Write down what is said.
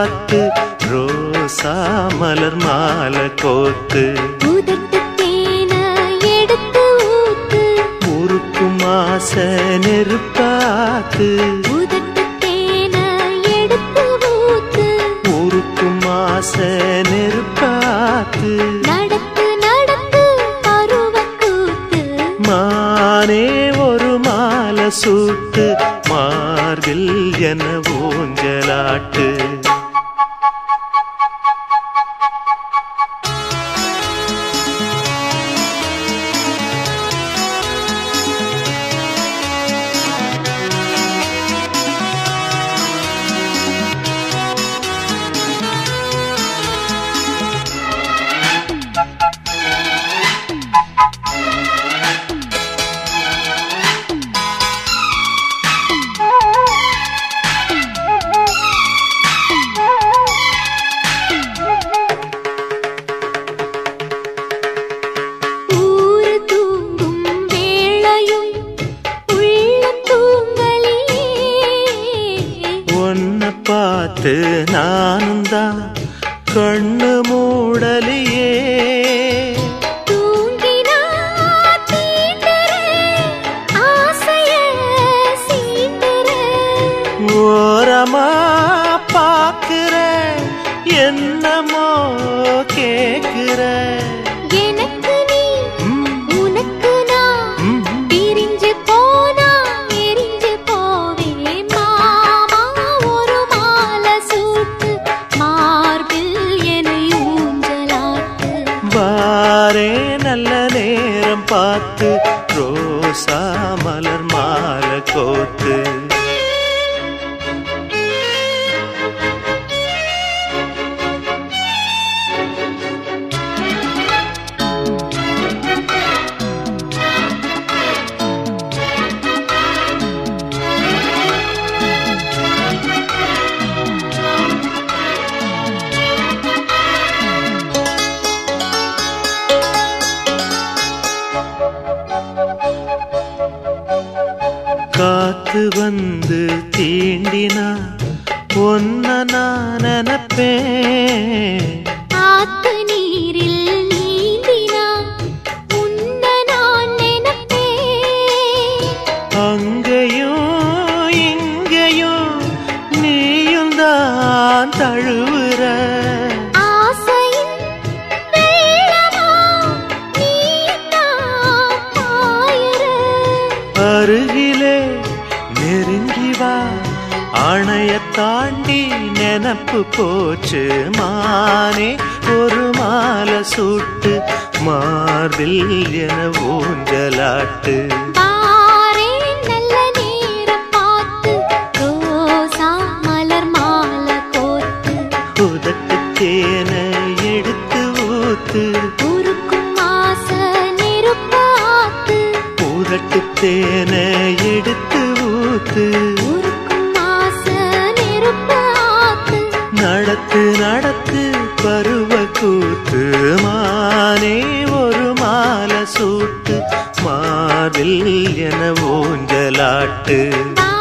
பார்த்து ரோசா மலர் மாலை கோத்து உதட்டு தேன எடுத்து ஊத்து உருக்கும் ஆசை நெருப்பாத்து உதட்டு தேன எடுத்து ஊத்து உருக்கும் ஆசை நெருப்பாத்து நடத்து நடத்து பருவக்கூத்து மானே ஒரு மாலை சூட்டு மார்பில் என ஊஞ்சலாட்டு ஊரு தூங்கும் வேளையும் உள்ளம் தூங்கலியே உன்னை பார்த்து நானும் தான் கண்ணு மூடலியே தூங்கினா தீண்டுற ஆசைய சீண்டுற ஓரமா பாக்குற என்னமோ கேக்குற எனக்கு நீ ம், உனக்கு நான் ம், பிரிஞ்சு போனா எரிஞ்சு போவே மாமா ஒரு மாலை சூட்டு மார்பில் என்னை ஊஞ்சலாட்டு வாரே நல்ல நேரம் பார்த்து ரோசா மலர் மாலை கோத்து காத்து வந்து தீண்டினா ஒன்ன நான் நினைப்பேன் ஆத்து நீரில் நீந்தினா உன்ன நான் நினைப்பேன் அங்கேயும் இங்கேயும் நீயும் தான் தழுவுற ஆசையின் வெள்ளமா நீதான் பாயுற அருகிலே நெருங்கி வா அணைய தாண்டி நினப்பு போச்சு மானே ஒரு மாலை சூட்டு மார்பில் என ஊஞ்சலாட்டு பாரே நல்ல நேரம் பார்த்து ரோசா மலர் மாலை கோத்து உதட்டு தேன எடுத்து ஊத்து உருக்கும் ஆசை நெருப்பாத்து உதட்டு தேன எடுத்து ஊத்து உருக்கும் ஆசை நெருப்பாத்து நடத்து நடத்து பருவ கூத்து மானே ஒரு மாலை சூட்டு மார்பில் என ஊஞ்சலாட்டு பாரே